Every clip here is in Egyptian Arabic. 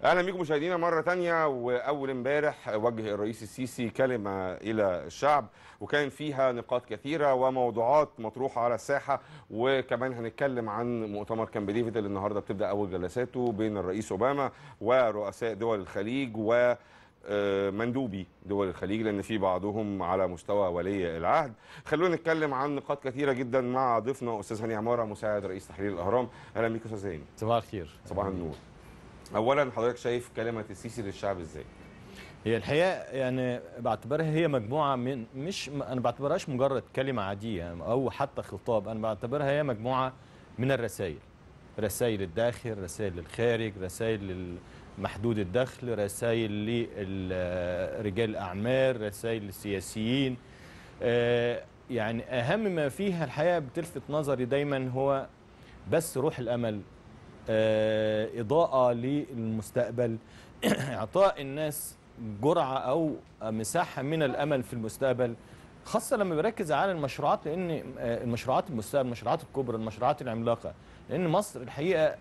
اهلا بيكم مشاهدينا مره تانية واول امبارح وجه الرئيس السيسي كلمه الى الشعب وكان فيها نقاط كثيره وموضوعات مطروحه على الساحه وكمان هنتكلم عن مؤتمر كامب ديفيد اللي النهارده بتبدا اول جلساته بين الرئيس اوباما ورؤساء دول الخليج و مندوبي دول الخليج لان في بعضهم على مستوى ولي العهد خلونا نتكلم عن نقاط كثيره جدا مع ضيفنا استاذ هاني عماره مساعد رئيس تحرير الاهرام اهلا بيك استاذ هاني صباح الخير صباح النور اولا حضرتك شايف كلمه السيسي للشعب ازاي هي الحقيقه يعني بعتبرها هي مجموعه من مش انا بعتبرهاش مجرد كلمه عاديه او حتى خطاب انا بعتبرها هي مجموعه من الرسائل رسائل الداخل رسائل للخارج رسائل محدود الدخل رسائل لرجال الاعمال رسائل للسياسيين يعني اهم ما فيها الحقيقه بتلفت نظري دايما هو بس روح الامل اضاءه للمستقبل اعطاء الناس جرعه او مساحه من الامل في المستقبل خاصه لما بركز على المشروعات لان المشروعات المستقبل المشروعات الكبرى المشروعات العملاقه لان مصر الحقيقه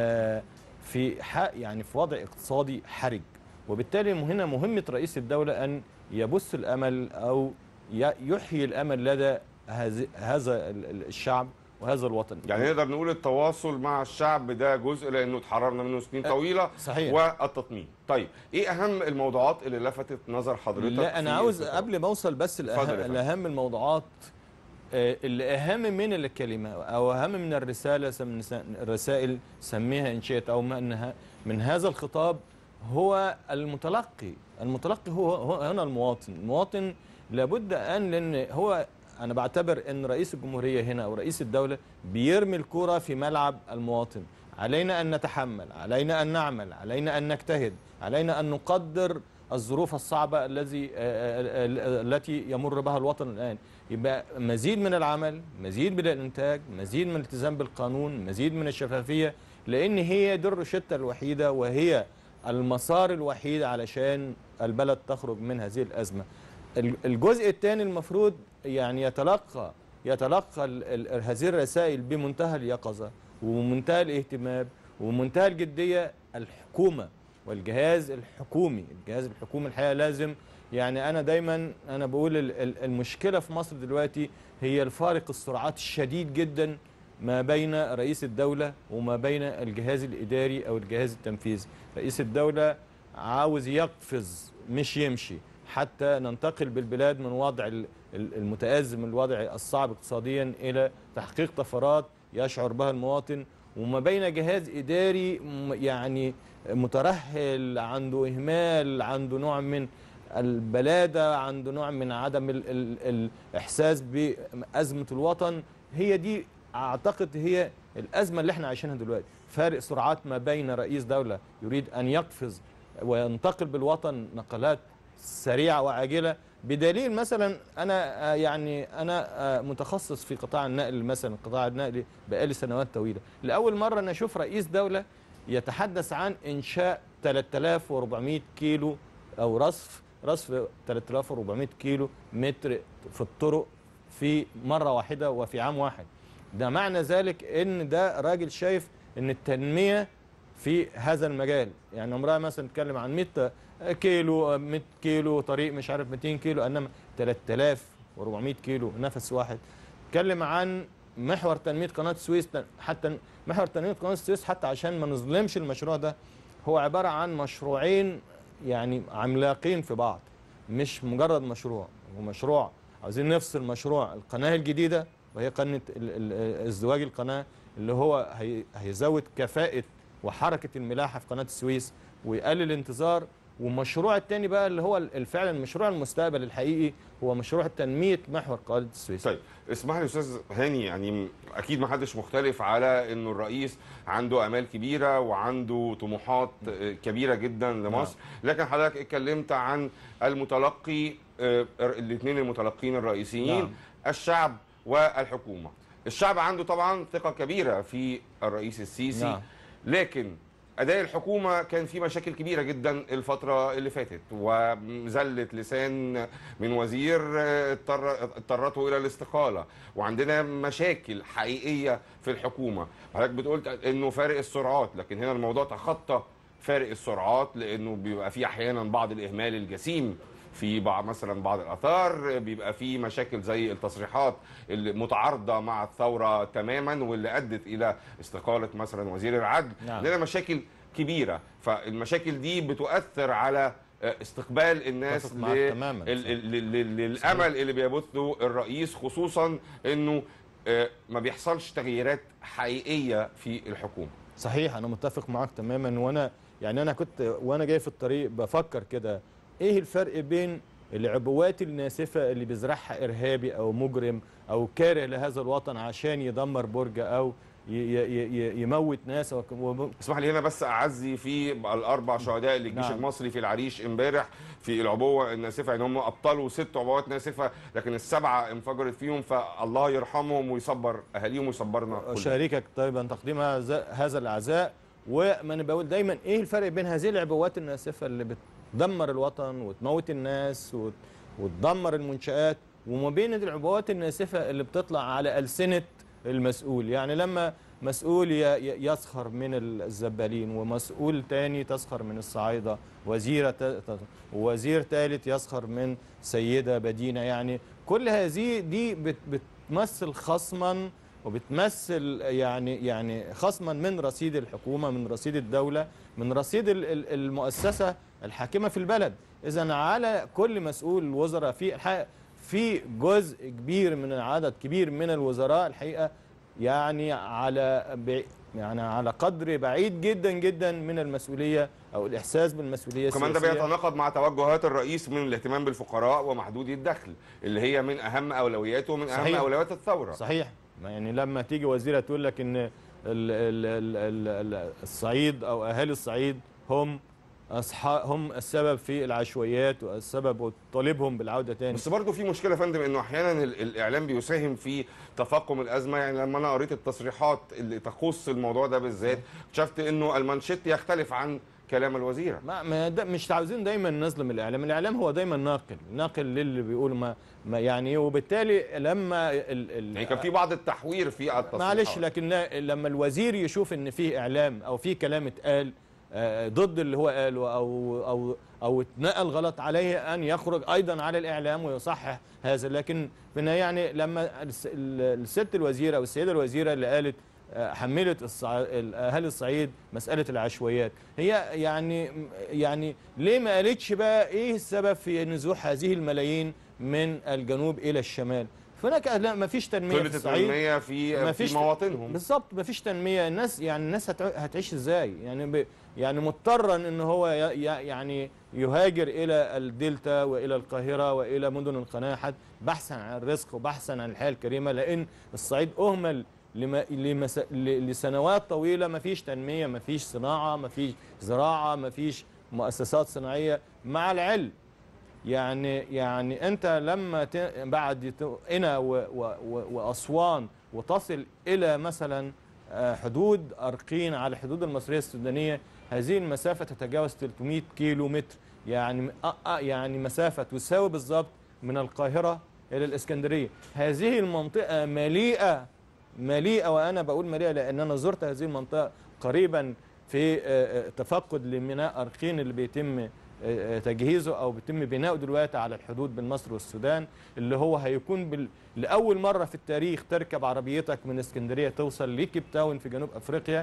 في حق يعني في وضع اقتصادي حرج وبالتالي هنا مهمه رئيس الدوله ان يبث الامل او يحيي الامل لدى هذا الشعب وهذا الوطن يعني نقدر نقول التواصل مع الشعب ده جزء لانه اتحررنا منه سنين طويله صحيح والتطمين طيب ايه اهم الموضوعات اللي لفتت نظر حضرتك لا انا عاوز قبل ما اوصل بس الأهم, الاهم الموضوعات اللي اهم من الكلمه او اهم من الرساله الرسائل سميها ان شئت او منها من هذا الخطاب هو المتلقي المتلقي هو, هو هنا المواطن المواطن لابد ان لان هو انا بعتبر ان رئيس الجمهوريه هنا او رئيس الدوله بيرمي الكره في ملعب المواطن علينا ان نتحمل علينا ان نعمل علينا ان نجتهد علينا ان نقدر الظروف الصعبه الذي التي يمر بها الوطن الان يبقى مزيد من العمل مزيد من الانتاج مزيد من الالتزام بالقانون مزيد من الشفافيه لان هي دي الروشته الوحيده وهي المسار الوحيد علشان البلد تخرج من هذه الازمه الجزء الثاني المفروض يعني يتلقى يتلقى هذه الرسائل بمنتهى اليقظه ومنتهى الاهتمام ومنتهى الجديه الحكومه والجهاز الحكومي الجهاز الحكومي الحقيقه لازم يعني انا دايما انا بقول المشكله في مصر دلوقتي هي الفارق السرعات الشديد جدا ما بين رئيس الدوله وما بين الجهاز الاداري او الجهاز التنفيذي رئيس الدوله عاوز يقفز مش يمشي حتى ننتقل بالبلاد من وضع المتأزم الوضع الصعب اقتصاديا إلى تحقيق طفرات يشعر بها المواطن وما بين جهاز إداري يعني مترهل عنده إهمال عنده نوع من البلادة عنده نوع من عدم ال ال الإحساس بأزمة الوطن هي دي أعتقد هي الأزمة اللي احنا عايشينها دلوقتي فارق سرعات ما بين رئيس دولة يريد أن يقفز وينتقل بالوطن نقلات سريعه وعاجله بدليل مثلا انا يعني انا متخصص في قطاع النقل مثلا قطاع النقل بقالي سنوات طويله لاول مره انا اشوف رئيس دوله يتحدث عن انشاء 3400 كيلو او رصف رصف 3400 كيلو متر في الطرق في مره واحده وفي عام واحد ده معنى ذلك ان ده راجل شايف ان التنميه في هذا المجال يعني عمرها مثلا نتكلم عن 100 كيلو 100 كيلو طريق مش عارف 200 كيلو انما 3400 كيلو نفس واحد اتكلم عن محور تنميه قناه السويس حتى محور تنميه قناه السويس حتى عشان ما نظلمش المشروع ده هو عباره عن مشروعين يعني عملاقين في بعض مش مجرد مشروع هو مشروع عاوزين نفصل مشروع القناه الجديده وهي قناه ازدواج القناه اللي هو هيزود كفاءه وحركه الملاحه في قناه السويس ويقلل الانتظار والمشروع الثاني بقى اللي هو فعلا مشروع المستقبل الحقيقي هو مشروع تنميه محور قناه السويس. طيب اسمح لي استاذ هاني يعني اكيد ما حدش مختلف على انه الرئيس عنده امال كبيره وعنده طموحات كبيره جدا لمصر، لكن حضرتك اتكلمت عن المتلقي الاثنين المتلقين الرئيسيين نعم. الشعب والحكومه. الشعب عنده طبعا ثقه كبيره في الرئيس السيسي نعم. لكن اداء الحكومه كان في مشاكل كبيره جدا الفتره اللي فاتت وزله لسان من وزير اضطر اضطرته الى الاستقاله وعندنا مشاكل حقيقيه في الحكومه حضرتك بتقول انه فارق السرعات لكن هنا الموضوع تخطى فارق السرعات لانه بيبقى في احيانا بعض الاهمال الجسيم في بعض مثلا بعض الاثار بيبقى في مشاكل زي التصريحات المتعارضه مع الثوره تماما واللي ادت الى استقاله مثلا وزير العدل نعم. لنا مشاكل كبيره فالمشاكل دي بتؤثر على استقبال الناس أتفق معك ل- تماماً. ال- ال- ال- للامل اللي بيبثه الرئيس خصوصا انه آه، ما بيحصلش تغييرات حقيقيه في الحكومه صحيح انا متفق معاك تماما وانا يعني انا كنت وانا جاي في الطريق بفكر كده ايه الفرق بين العبوات الناسفه اللي بيزرعها ارهابي او مجرم او كاره لهذا الوطن عشان يدمر برج او ي- ي- ي- يموت ناس أو- وب- اسمح لي هنا بس اعزي في الاربع شهداء للجيش نعم. المصري في العريش امبارح في العبوه الناسفه يعني هم ابطلوا ست عبوات ناسفه لكن السبعه انفجرت فيهم فالله يرحمهم ويصبر اهاليهم ويصبرنا كلنا. اشاركك طيبا تقديم هذا هذا العزاء وما انا بقول دايما ايه الفرق بين هذه العبوات الناسفه اللي بتدمر الوطن وتموت الناس وت- وتدمر المنشآت وما بين العبوات الناسفه اللي بتطلع على ألسنة المسؤول يعني لما مسؤول ي- ي- يسخر من الزبالين ومسؤول تاني تسخر من الصعايدة وزيرة ت- ت- ووزير ثالث يسخر من سيدة بدينة يعني كل هذه دي بت- بتمثل خصما وبتمثل يعني يعني خصما من رصيد الحكومة من رصيد الدولة من رصيد ال- ال- المؤسسة الحاكمة في البلد إذا على كل مسؤول الوزراء في الحقيقة في جزء كبير من عدد كبير من الوزراء الحقيقة يعني على بع- يعني على قدر بعيد جدا جدا من المسؤولية أو الإحساس بالمسؤولية وكمان ده السياسية. بيتناقض مع توجهات الرئيس من الاهتمام بالفقراء ومحدودي الدخل اللي هي من اهم اولوياته ومن اهم صحيح. اولويات الثوره صحيح ما يعني لما تيجي وزيره تقول لك ان ال ال ال ال ال الصعيد او اهالي الصعيد هم اصحاب هم السبب في العشوائيات والسبب وطالبهم بالعوده تاني بس برضه في مشكله يا فندم انه احيانا ال- الاعلام بيساهم في تفاقم الازمه يعني لما انا قريت التصريحات اللي تخص الموضوع ده بالذات اكتشفت انه المانشيت يختلف عن كلام الوزيره ما ما دا مش عاوزين دايما نظلم الاعلام الاعلام هو دايما ناقل ناقل للي بيقول ما, ما يعني وبالتالي لما ال ال يعني كان في بعض التحوير في التصريحات معلش لكن لا- لما الوزير يشوف ان في اعلام او في كلام اتقال آه، ضد اللي هو قاله او او او اتنقل غلط عليه ان يخرج ايضا على الاعلام ويصحح هذا لكن في النهاية يعني لما الس- ال- الست الوزيره او السيده الوزيره اللي قالت آه، حملت الصع... ال- اهالي الصعيد مساله العشوائيات هي يعني يعني ليه ما قالتش بقى ايه السبب في نزوح هذه الملايين من الجنوب الى الشمال هناك لا ما فيش تنميه في قله الصعيد التنميه في ما في فيش- مواطنهم بالظبط مفيش تنميه الناس يعني الناس هتع- هتعيش ازاي يعني ب يعني مضطرا ان هو ي- ي- يعني يهاجر الى الدلتا والى القاهره والى مدن القناه حتى بحثا عن الرزق وبحثا عن الحياه الكريمه لان الصعيد اهمل لما لمس... ل- لسنوات طويله مفيش تنميه مفيش صناعه مفيش زراعه مفيش مؤسسات صناعيه مع العلم يعني يعني انت لما ت... بعد ت- قنا و... و... و... واسوان وتصل الى مثلا آه، حدود ارقين على الحدود المصريه السودانيه هذه المسافه تتجاوز 300 كيلو متر يعني آه آه يعني مسافه تساوي بالضبط من القاهره الى الاسكندريه هذه المنطقه مليئه مليئه وانا بقول مليئه لان انا زرت هذه المنطقه قريبا في آه، آه، تفقد لميناء ارقين اللي بيتم آه، آه، تجهيزه او بيتم بناؤه دلوقتي على الحدود بين مصر والسودان اللي هو هيكون بال... لاول مره في التاريخ تركب عربيتك من اسكندريه توصل لكيب تاون في جنوب افريقيا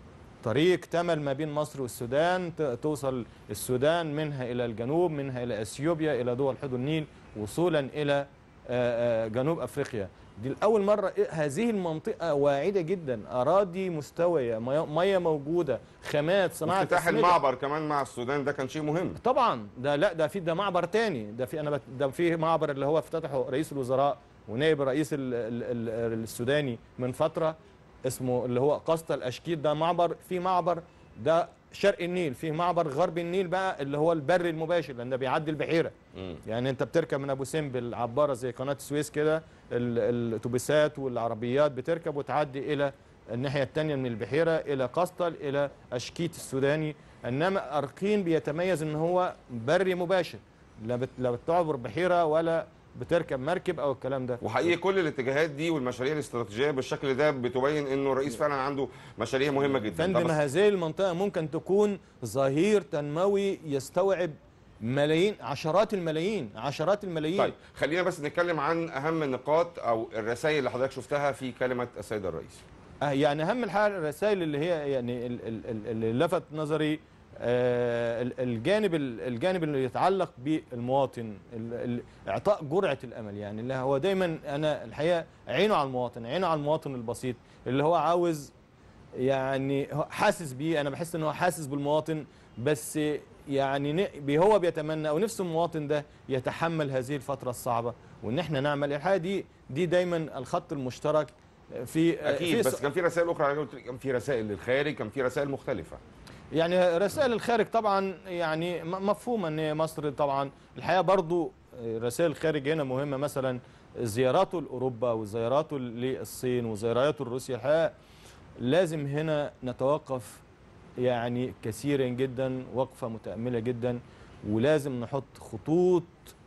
طريق تمل ما بين مصر والسودان ت- توصل السودان منها الى الجنوب منها الى اثيوبيا الى دول حوض النيل وصولا الى آه، آه، جنوب افريقيا دي الاول مره إيه- هذه المنطقه واعده جدا اراضي مستويه ميه مية موجوده خامات صناعه افتتاح أسمدة. المعبر كمان مع السودان ده كان شيء مهم طبعا ده لا ده في ده معبر تاني ده في انا بت- ده في معبر اللي هو افتتحه رئيس الوزراء ونائب الرئيس ال ال ال السوداني من فتره اسمه اللي هو قسطة الاشكيد ده معبر في معبر ده شرق النيل في معبر غرب النيل بقى اللي هو البر المباشر لان ده بيعدي البحيره مم. يعني انت بتركب من ابو سمبل عباره زي قناه السويس كده ال- الاتوبيسات والعربيات بتركب وتعدي الى الناحيه الثانيه من البحيره الى قسطل الى اشكيت السوداني انما ارقين بيتميز ان هو بري مباشر لا بت- لا بتعبر بحيره ولا بتركب مركب او الكلام ده وحقيقي كل الاتجاهات دي والمشاريع الاستراتيجيه بالشكل ده بتبين انه الرئيس فعلا عنده مشاريع مهمه جدا فندم طب هذه المنطقه ممكن تكون ظهير تنموي يستوعب ملايين عشرات الملايين عشرات الملايين طيب خلينا بس نتكلم عن اهم النقاط او الرسائل اللي حضرتك شفتها في كلمه السيد الرئيس آه، يعني اهم الحاجه الرسائل اللي هي يعني ال- ال- ال- اللي لفت نظري آه، ال- الجانب ال- الجانب اللي يتعلق بالمواطن ال- ال- اعطاء جرعه الامل يعني اللي هو دايما انا الحقيقه عينه على المواطن عينه على المواطن البسيط اللي هو عاوز يعني هو حاسس بيه انا بحس ان هو حاسس بالمواطن بس يعني ن- بي- هو بيتمنى او نفس المواطن ده يتحمل هذه الفتره الصعبه وان احنا نعمل الحقيقه دي دي دايما الخط المشترك في اكيد في بس كان في رسائل اخرى أنا قلت لك كان في رسائل للخارج كان في رسائل مختلفه يعني رسائل الخارج طبعا يعني م- مفهومه ان مصر طبعا الحقيقه برضو رسائل الخارج هنا مهمه مثلا زياراته لاوروبا وزياراته للصين وزياراته لروسيا الحقيقه لازم هنا نتوقف يعني كثيرا جدا وقفه متامله جدا ولازم نحط خطوط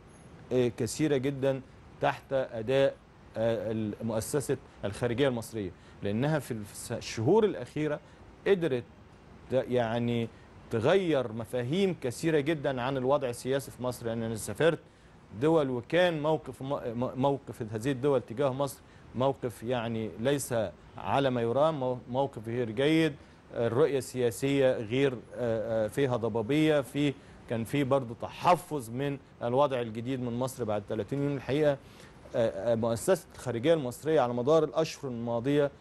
آه، كثيره جدا تحت اداء آه، مؤسسه الخارجيه المصريه لانها في الس- الشهور الاخيره قدرت ت- يعني تغير مفاهيم كثيره جدا عن الوضع السياسي في مصر يعني انا سافرت دول وكان موقف م- م- موقف هذه الدول تجاه مصر موقف يعني ليس على ما يرام مو- موقف غير جيد الرؤيه السياسيه غير آه، آه، فيها ضبابيه في كان في برضه تحفظ من الوضع الجديد من مصر بعد 30 يوم الحقيقه آه، آه، مؤسسه الخارجيه المصريه على مدار الاشهر الماضيه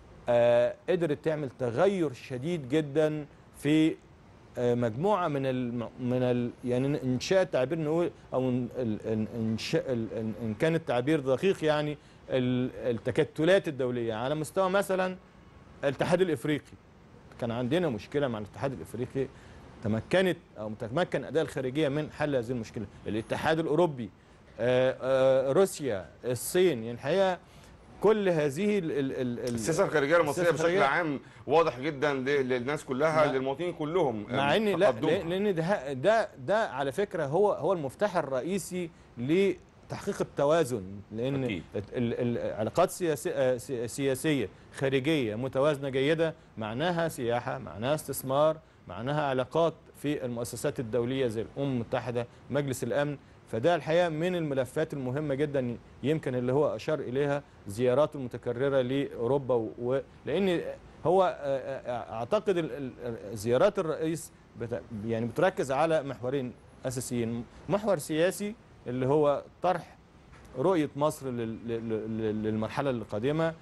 آه، قدرت تعمل تغير شديد جدا في آه، مجموعه من ال من ال يعني انشاء التعبير نقول او إن- ال- إن- انشاء ال- إن- ان كان التعبير دقيق يعني ال- التكتلات الدوليه على مستوى مثلا الاتحاد الافريقي كان عندنا مشكله مع الاتحاد الافريقي تمكنت او تمكن اداء الخارجيه من حل هذه المشكله الاتحاد الاوروبي آه، آه، روسيا الصين يعني الحقيقه كل هذه ال ال ال ال- السياسه الخارجيه المصريه السياسة بشكل الخارجية- عام واضح جدا ل- للناس كلها مع- للمواطنين كلهم مع ان لا تقدمها. لان ده ده ده على فكره هو هو المفتاح الرئيسي لتحقيق التوازن لان أكيد. ال- ال- العلاقات سياسيه سياسيه خارجيه متوازنه جيده معناها سياحه معناها استثمار معناها علاقات في المؤسسات الدوليه زي الامم المتحده مجلس الامن فده الحقيقه من الملفات المهمه جدا يمكن اللي هو اشار اليها زياراته المتكرره لاوروبا و- و- لان هو آه، آه، اعتقد ال- ال- زيارات الرئيس بت- يعني بتركز على محورين اساسيين محور سياسي اللي هو طرح رؤيه مصر لل- لل- لل- للمرحله القادمه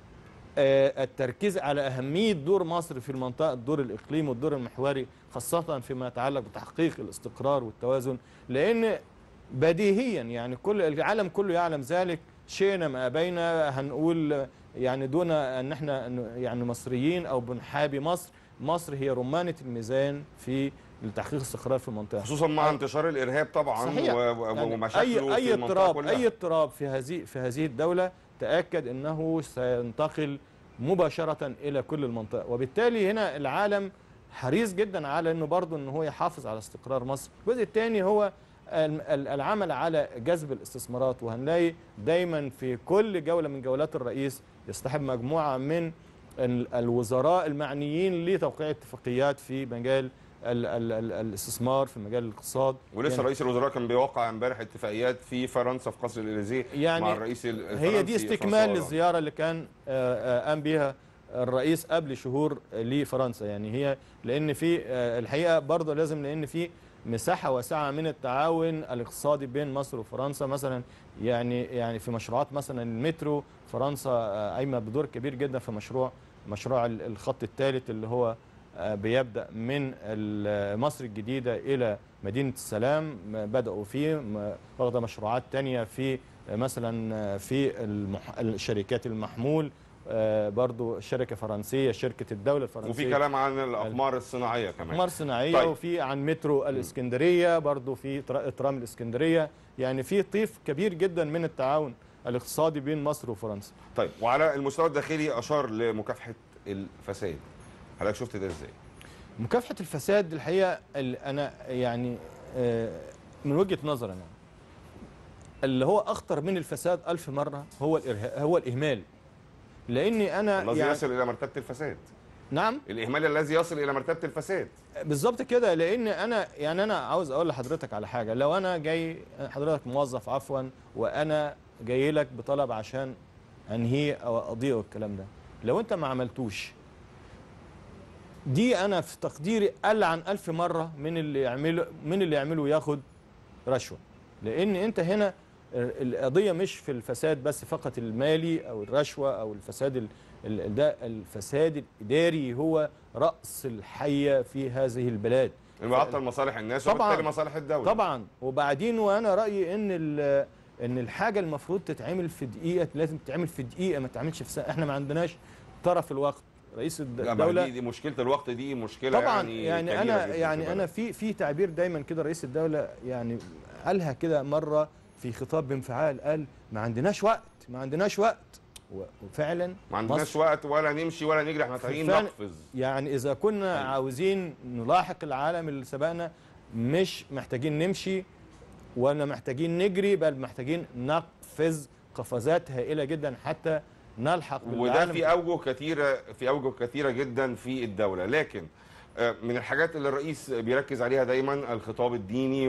آه، التركيز على اهميه دور مصر في المنطقه الدور الاقليمي والدور المحوري خاصه فيما يتعلق بتحقيق الاستقرار والتوازن لان بديهيا يعني كل العالم كله يعلم ذلك شئنا ما ابينا هنقول يعني دون ان احنا إنه يعني مصريين او بنحابي مصر مصر هي رمانه الميزان في لتحقيق الاستقرار في المنطقه خصوصا مع انتشار الارهاب طبعا صحيح. و- و- يعني ومشاكله اي في اي المنطقه اضطراب كلها اي اضطراب في هذه في هذه الدوله تاكد انه سينتقل مباشره الى كل المنطقه وبالتالي هنا العالم حريص جدا على انه برضه ان هو يحافظ على استقرار مصر الجزء الثاني هو ال- ال- العمل على جذب الاستثمارات وهنلاقي دايما في كل جوله من جولات الرئيس يصطحب مجموعه من ال- الوزراء المعنيين لتوقيع اتفاقيات في مجال ال ال ال الاستثمار في مجال الاقتصاد ولسه يعني رئيس الوزراء كان بيوقع امبارح اتفاقيات في فرنسا في قصر الاليزيه يعني مع الرئيس الفرنسي هي دي استكمال فرانسوا هولاند. للزياره اللي كان آه، آه، قام بيها الرئيس قبل شهور لفرنسا يعني هي لان في آه، الحقيقه برضه لازم لان في مساحه واسعه من التعاون الاقتصادي بين مصر وفرنسا مثلا يعني يعني في مشروعات مثلا المترو فرنسا آه، قايمه بدور كبير جدا في مشروع مشروع ال- الخط الثالث اللي هو آه، بيبدا من ال- مصر الجديده الى مدينه السلام م- بداوا فيه م- واخده مشروعات تانية في آه، مثلا آه، في المح... الشركات المحمول آه، برضو شركه فرنسيه شركه الدوله الفرنسيه وفي كلام عن الاقمار الصناعيه كمان اقمار صناعيه طيب. طيب. وفي عن مترو الاسكندريه برضو في تر- ترام الاسكندريه يعني في طيف كبير جدا من التعاون الاقتصادي بين مصر وفرنسا طيب وعلى المستوى الداخلي اشار لمكافحه الفساد حضرتك شفت ده ازاي؟ مكافحه الفساد الحقيقه ال- انا يعني آه، من وجهه نظري انا اللي هو اخطر من الفساد ألف مره هو الإرهاب هو الاهمال لاني انا الذي يعني يصل الى مرتبه الفساد نعم الاهمال الذي يصل الى مرتبه الفساد بالظبط كده لان انا يعني انا عاوز اقول لحضرتك على حاجه لو انا جاي حضرتك موظف عفوا وانا جاي لك بطلب عشان انهيه او اضيعه الكلام ده لو انت ما عملتوش دي انا في تقديري العن ألف مره من اللي يعمله من اللي يعمله ياخد رشوه لان انت هنا القضيه مش في الفساد بس فقط المالي او الرشوه او الفساد ال- ال- ده الفساد الاداري هو راس الحيه في هذه البلاد بيعطل مصالح الناس طبعاً. وبالتالي مصالح الدوله طبعا وبعدين وانا رايي ان ال- ان الحاجه المفروض تتعمل في دقيقه لازم تتعمل في دقيقه ما تتعملش في ساعه احنا ما عندناش طرف الوقت رئيس الد- لا، ما الدوله دي, دي مشكله الوقت دي مشكله طبعا يعني يعني, كبيرة انا جداً في يعني انا البلد. في في تعبير دايما كده رئيس الدوله يعني قالها كده مره في خطاب بانفعال قال ما عندناش وقت ما عندناش وقت و- وفعلا ما عندناش مصر- وقت ولا نمشي ولا نجري احنا محتاجين فعلا- نقفز يعني اذا كنا أيوة. عاوزين نلاحق العالم اللي سبقنا مش محتاجين نمشي ولا محتاجين نجري بل محتاجين نقفز قفزات هائله جدا حتى نلحق وده بالعالم في اوجه كثيره في اوجه كثيره جدا في الدوله لكن آه، من الحاجات اللي الرئيس بيركز عليها دايما الخطاب الديني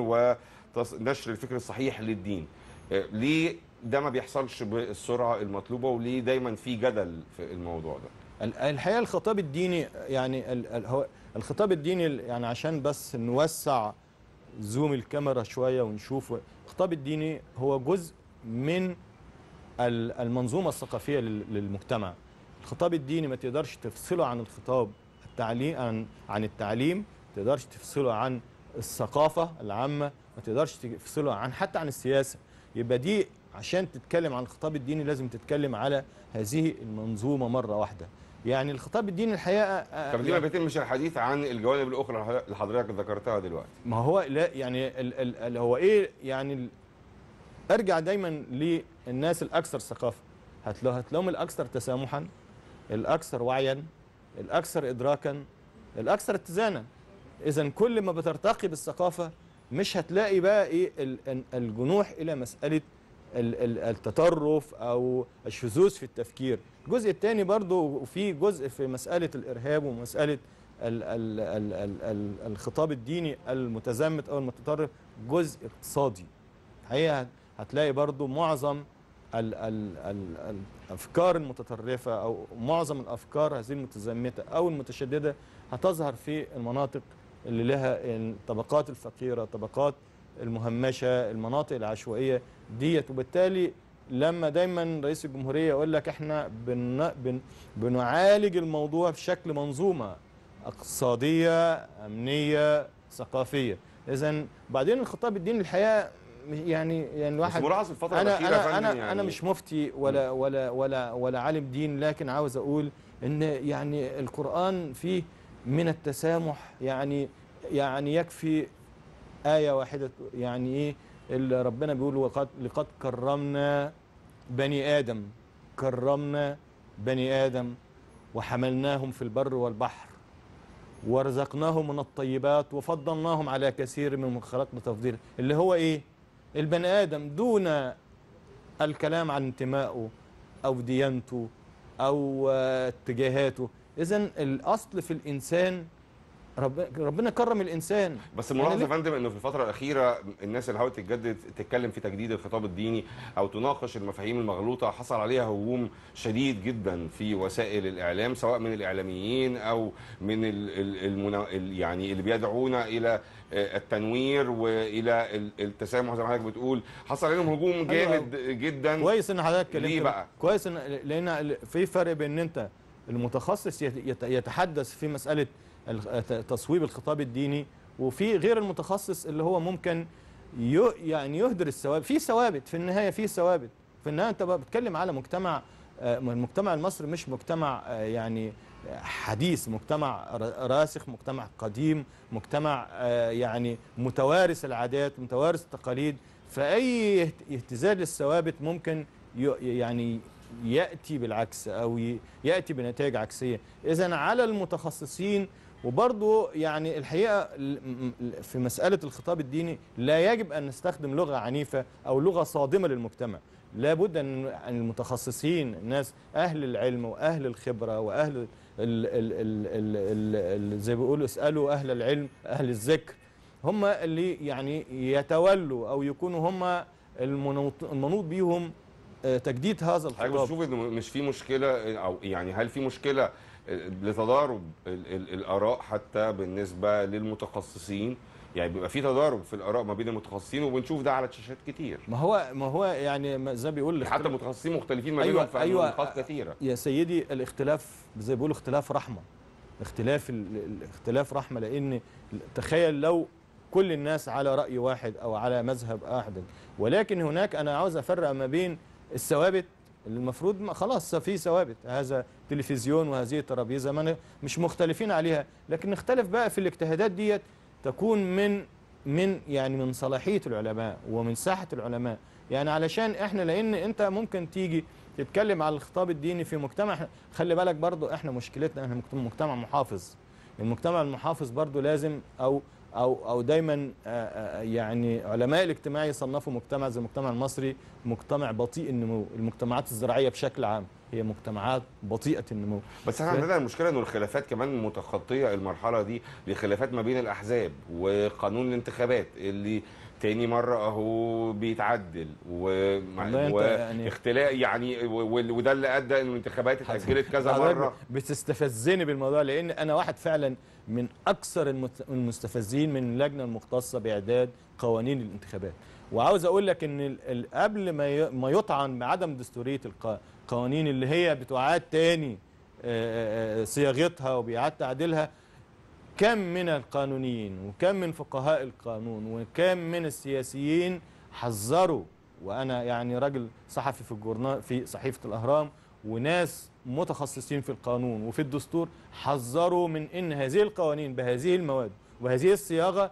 ونشر الفكر الصحيح للدين آه، ليه ده ما بيحصلش بالسرعه المطلوبه وليه دايما في جدل في الموضوع ده ال- الحقيقه الخطاب الديني يعني ال- ال- هو الخطاب الديني ال- يعني عشان بس نوسع زوم الكاميرا شويه ونشوف الخطاب الديني هو جزء من ال- المنظومه الثقافيه لل- للمجتمع الخطاب الديني ما تقدرش تفصله عن الخطاب التعليم عن عن التعليم ما تقدرش تفصله عن الثقافه العامه ما تقدرش تفصله عن حتى عن السياسه يبقى دي عشان تتكلم عن الخطاب الديني لازم تتكلم على هذه المنظومه مره واحده يعني الخطاب الديني الحقيقه آه، طب ليه ما يعني بيتمش الحديث عن الجوانب الاخرى اللي حضرتك ذكرتها دلوقتي ما هو لا يعني ال ال ال هو ايه يعني ال- ارجع دايما للناس الاكثر ثقافه هتلو هتلاقيهم الاكثر تسامحا الاكثر وعيا الاكثر ادراكا الاكثر اتزانا اذا كل ما بترتقي بالثقافه مش هتلاقي بقى ايه ال- ال- الجنوح الى مساله ال- ال- التطرف او الشذوذ في التفكير الجزء الثاني برضو في جزء في مساله الارهاب ومساله ال ال ال ال ال الخطاب الديني المتزمت او المتطرف جزء اقتصادي الحقيقه هتلاقي برضو معظم ال ال ال الافكار المتطرفه او معظم الافكار هذه المتزمته او المتشدده هتظهر في المناطق اللي لها الطبقات الفقيره الطبقات المهمشه المناطق العشوائيه ديت وبالتالي لما دايما رئيس الجمهوريه يقول لك احنا بن بن بنعالج الموضوع بشكل منظومه اقتصاديه امنيه ثقافيه اذا بعدين الخطاب الديني الحقيقه يعني يعني بس الواحد ملاحظ الفتره انا الاخيره يا انا فندم انا يعني انا مش مفتي ولا ولا ولا ولا عالم دين لكن عاوز اقول ان يعني القران فيه من التسامح يعني يعني يكفي ايه واحده يعني ايه اللي ربنا بيقول وقد لقد كرمنا بني ادم كرمنا بني ادم وحملناهم في البر والبحر ورزقناهم من الطيبات وفضلناهم على كثير ممن خلقنا تفضيلا اللي هو ايه البني ادم دون الكلام عن انتمائه او ديانته او آه، اتجاهاته اذا الاصل في الانسان رب ربنا كرم الانسان بس يعني ملاحظ ليه؟ يا فندم انه في الفتره الاخيره الناس اللي حاولت تجدد تتكلم في تجديد الخطاب الديني او تناقش المفاهيم المغلوطه حصل عليها هجوم شديد جدا في وسائل الاعلام سواء من الاعلاميين او من ال ال المنا ال يعني اللي بيدعون الى آه، التنوير والى ال- التسامح زي ما حضرتك بتقول حصل عليهم هجوم جامد جدا كويس ان حضرتك اتكلمت ليه بقى؟ كويس ان لان في فرق بين ان انت المتخصص يت- يت- يتحدث في مساله ال- ت- تصويب الخطاب الديني وفي غير المتخصص اللي هو ممكن ي- يعني يهدر الثوابت في ثوابت في النهايه في ثوابت في النهايه انت بقى بتتكلم على مجتمع آه، المجتمع المصري مش مجتمع آه، يعني حديث مجتمع ر- راسخ مجتمع قديم مجتمع آه، يعني متوارث العادات متوارث التقاليد فأي اهت- اهتزاز للثوابت ممكن ي- يعني يأتي بالعكس أو ي- يأتي بنتائج عكسية إذا على المتخصصين وبرضه يعني الحقيقه في مساله الخطاب الديني لا يجب ان نستخدم لغه عنيفه او لغه صادمه للمجتمع لابد ان المتخصصين الناس اهل العلم واهل الخبره واهل ال ال ال ال ال زي ما بيقولوا اسالوا اهل العلم اهل الذكر هم اللي يعني يتولوا او يكونوا هم المنوط بيهم تجديد هذا الخطاب حضرتك بتشوف ان مش في مشكله او يعني هل في مشكله لتضارب الاراء حتى بالنسبه للمتخصصين يعني بيبقى في تضارب في الاراء ما بين المتخصصين وبنشوف ده على شاشات كتير ما هو ما هو يعني زي ما بيقول حتى المتخصصين مختلفين ما بينهم في أيوة نقاط كثيره يا سيدي الاختلاف زي ما بيقولوا اختلاف رحمه اختلاف الاختلاف رحمه لان تخيل لو كل الناس على راي واحد او على مذهب واحد ولكن هناك انا عاوز افرق ما بين الثوابت اللي المفروض خلاص في ثوابت هذا تلفزيون وهذه الترابيزه ما مش مختلفين عليها لكن نختلف بقى في الاجتهادات ديت تكون من من يعني من صلاحيه العلماء ومن ساحه العلماء يعني علشان احنا لان انت ممكن تيجي تتكلم على الخطاب الديني في مجتمع خلي بالك برضو احنا مشكلتنا احنا مجتمع محافظ المجتمع المحافظ برضو لازم او او او دايما يعني علماء الاجتماع يصنفوا مجتمع زي المجتمع المصري مجتمع بطيء النمو المجتمعات الزراعيه بشكل عام هي مجتمعات بطيئه النمو بس احنا عندنا المشكله انه الخلافات كمان متخطيه المرحله دي لخلافات ما بين الاحزاب وقانون الانتخابات اللي تاني مرة اهو بيتعدل و... واختلاف يعني, يعني وده اللي ادى ان الانتخابات اتاجلت كذا مرة بتستفزني بالموضوع لان انا واحد فعلا من اكثر المستفزين من اللجنة المختصة باعداد قوانين الانتخابات وعاوز اقول لك ان قبل ما ما يطعن بعدم دستورية القوانين اللي هي بتعاد تاني صياغتها وبيعاد تعديلها كم من القانونيين وكم من فقهاء القانون وكم من السياسيين حذروا وانا يعني راجل صحفي في الجورنال في صحيفه الاهرام وناس متخصصين في القانون وفي الدستور حذروا من ان هذه القوانين بهذه المواد وهذه الصياغه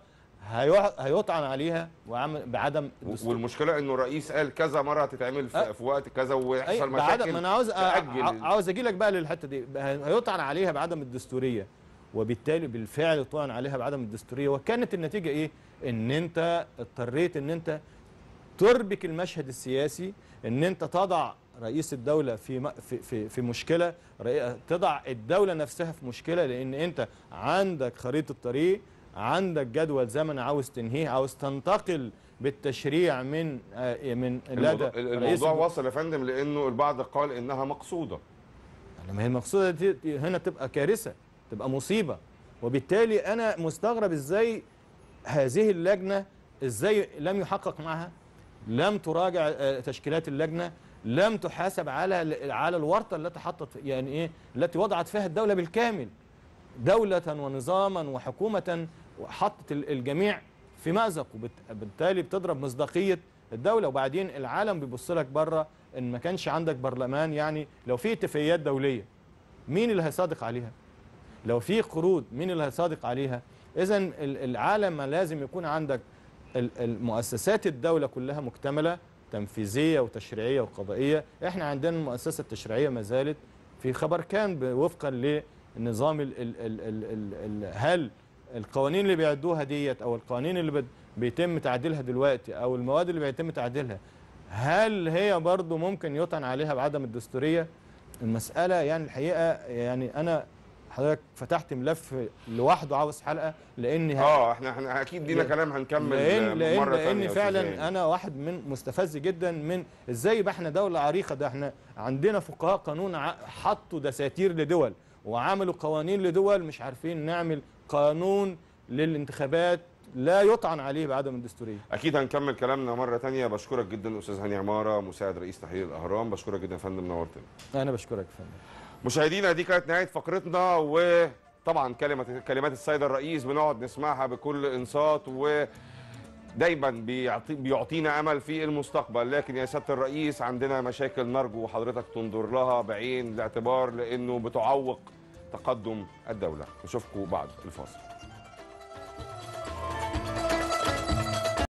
هيطعن عليها وعمل بعدم الدستور والمشكله انه الرئيس قال كذا مره هتتعمل في, أه في وقت كذا ويحصل مشاكل ما انا عاوز عاوز اجي لك بقى للحته دي هيطعن عليها بعدم الدستوريه وبالتالي بالفعل طعن عليها بعدم الدستوريه وكانت النتيجه ايه ان انت اضطريت ان انت تربك المشهد السياسي ان انت تضع رئيس الدوله في في في, في مشكله تضع الدوله نفسها في مشكله لان انت عندك خريطه طريق عندك جدول زمن عاوز تنهيه عاوز تنتقل بالتشريع من من لدى الموضوع وصل يا فندم لانه البعض قال انها مقصوده لما هي المقصوده دي هنا تبقى كارثه تبقى مصيبة وبالتالي أنا مستغرب إزاي هذه اللجنة إزاي لم يحقق معها لم تراجع تشكيلات اللجنة لم تحاسب على على الورطة التي حطت يعني إيه التي وضعت فيها الدولة بالكامل دولة ونظاما وحكومة حطت الجميع في مأزق وبالتالي بتضرب مصداقية الدولة وبعدين العالم بيبص لك بره إن ما كانش عندك برلمان يعني لو في اتفاقيات دولية مين اللي هيصادق عليها؟ لو في قروض مين اللي هيصادق عليها اذا العالم لازم يكون عندك المؤسسات الدوله كلها مكتمله تنفيذيه وتشريعيه وقضائيه احنا عندنا المؤسسه التشريعيه ما زالت في خبر كان وفقا للنظام ال ال ال ال ال ال هل القوانين اللي بيعدوها ديت او القوانين اللي بيتم تعديلها دلوقتي او المواد اللي بيتم تعديلها هل هي برضو ممكن يطعن عليها بعدم الدستوريه المساله يعني الحقيقه يعني انا حضرتك فتحت ملف لوحده عاوز حلقه لان اه احنا احنا اكيد لينا كلام هنكمل لان لان, مرة لأن فعلا انا واحد من مستفز جدا من ازاي يبقى احنا دوله عريقه ده احنا عندنا فقهاء قانون حطوا دساتير لدول وعملوا قوانين لدول مش عارفين نعمل قانون للانتخابات لا يطعن عليه بعدم الدستوريه اكيد هنكمل كلامنا مره ثانيه بشكرك جدا استاذ هاني عماره مساعد رئيس تحرير الاهرام بشكرك جدا يا فندم نورتنا انا بشكرك يا فندم مشاهدينا دي كانت نهايه فقرتنا وطبعا كلمه كلمات السيد الرئيس بنقعد نسمعها بكل انصات و دايما بيعطي بيعطينا امل في المستقبل لكن يا سياده الرئيس عندنا مشاكل نرجو حضرتك تنظر لها بعين الاعتبار لانه بتعوق تقدم الدوله نشوفكم بعد الفاصل